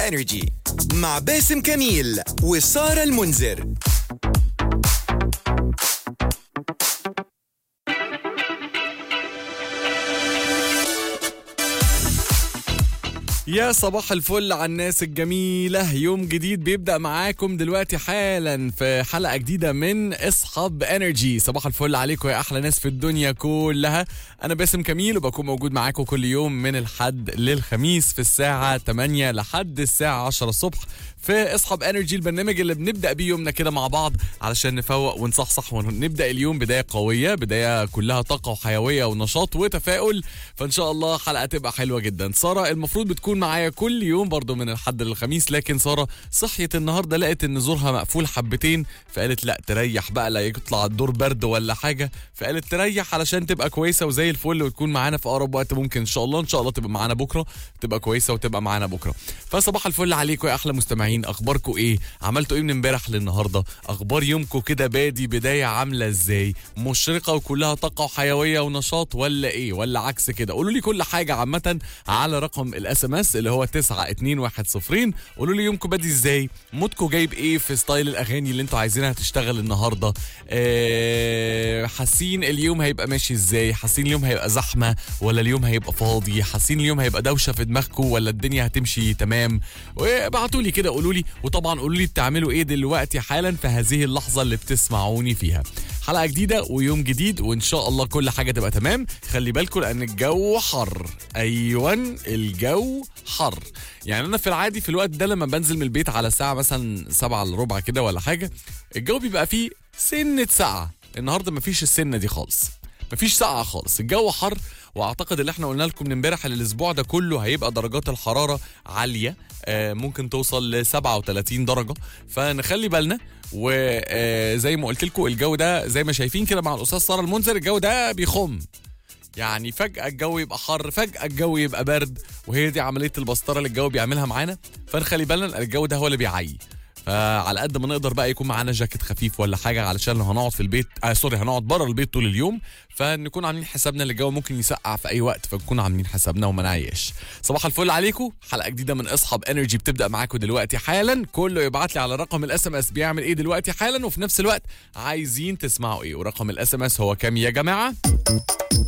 انرجي مع باسم كميل وسارة المنذر يا صباح الفل على الناس الجميلة يوم جديد بيبدأ معاكم دلوقتي حالا في حلقة جديدة من اصحاب انرجي صباح الفل عليكم يا أحلى ناس في الدنيا كلها أنا باسم كميل وبكون موجود معاكم كل يوم من الحد للخميس في الساعة 8 لحد الساعة 10 الصبح في اصحاب انرجي البرنامج اللي بنبدا بيه يومنا كده مع بعض علشان نفوق ونصحصح ونبدا اليوم بدايه قويه بدايه كلها طاقه وحيويه ونشاط وتفاؤل فان شاء الله حلقه تبقى حلوه جدا ساره المفروض بتكون معايا كل يوم برضو من الحد للخميس لكن ساره صحيت النهارده لقت ان زورها مقفول حبتين فقالت لا تريح بقى لا يطلع الدور برد ولا حاجه فقالت تريح علشان تبقى كويسه وزي الفل وتكون معانا في اقرب وقت ممكن ان شاء الله ان شاء الله تبقى معانا بكره تبقى كويسه وتبقى معانا بكره فصباح الفل عليكم يا احلى مستمعين اخباركم ايه عملتوا ايه من امبارح للنهارده اخبار يومكم كده بادي بدايه عامله ازاي مشرقه وكلها طاقه وحيويه ونشاط ولا ايه ولا عكس كده قولوا لي كل حاجه عامه على رقم الاس ام اس اللي هو 92110 قولوا لي يومكم بادي ازاي مودكم جايب ايه في ستايل الاغاني اللي انتوا عايزينها تشتغل النهارده آه حاسين اليوم هيبقى ماشي ازاي حاسين اليوم هيبقى زحمه ولا اليوم هيبقى فاضي حاسين اليوم هيبقى دوشه في دماغكم ولا الدنيا هتمشي تمام وابعتوا لي كده قولوا لي وطبعا قولوا لي بتعملوا ايه دلوقتي حالا في هذه اللحظه اللي بتسمعوني فيها حلقه جديده ويوم جديد وان شاء الله كل حاجه تبقى تمام خلي بالكم لان الجو حر ايوه الجو حر يعني انا في العادي في الوقت ده لما بنزل من البيت على الساعه مثلا سبعة الا ربع كده ولا حاجه الجو بيبقى فيه سنه ساعه النهارده مفيش السنه دي خالص مفيش ساعة خالص الجو حر واعتقد اللي احنا قلنا لكم من امبارح ان الاسبوع ده كله هيبقى درجات الحراره عاليه آه ممكن توصل ل 37 درجه فنخلي بالنا وزي ما قلت لكم الجو ده زي ما شايفين كده مع الاستاذ ساره المنذر الجو ده بيخم يعني فجأة الجو يبقى حر فجأة الجو يبقى برد وهي دي عملية البسطرة اللي الجو بيعملها معانا فنخلي بالنا الجو ده هو اللي بيعي فعلى قد ما نقدر بقى يكون معانا جاكيت خفيف ولا حاجه علشان لو هنقعد في البيت آه سوري هنقعد بره البيت طول اليوم فنكون عاملين حسابنا اللي الجو ممكن يسقع في اي وقت فنكون عاملين حسابنا وما نعيش صباح الفل عليكم حلقه جديده من اصحاب انرجي بتبدا معاكم دلوقتي حالا كله يبعت لي على رقم الاس ام اس بيعمل ايه دلوقتي حالا وفي نفس الوقت عايزين تسمعوا ايه ورقم الاس ام اس هو كام يا جماعه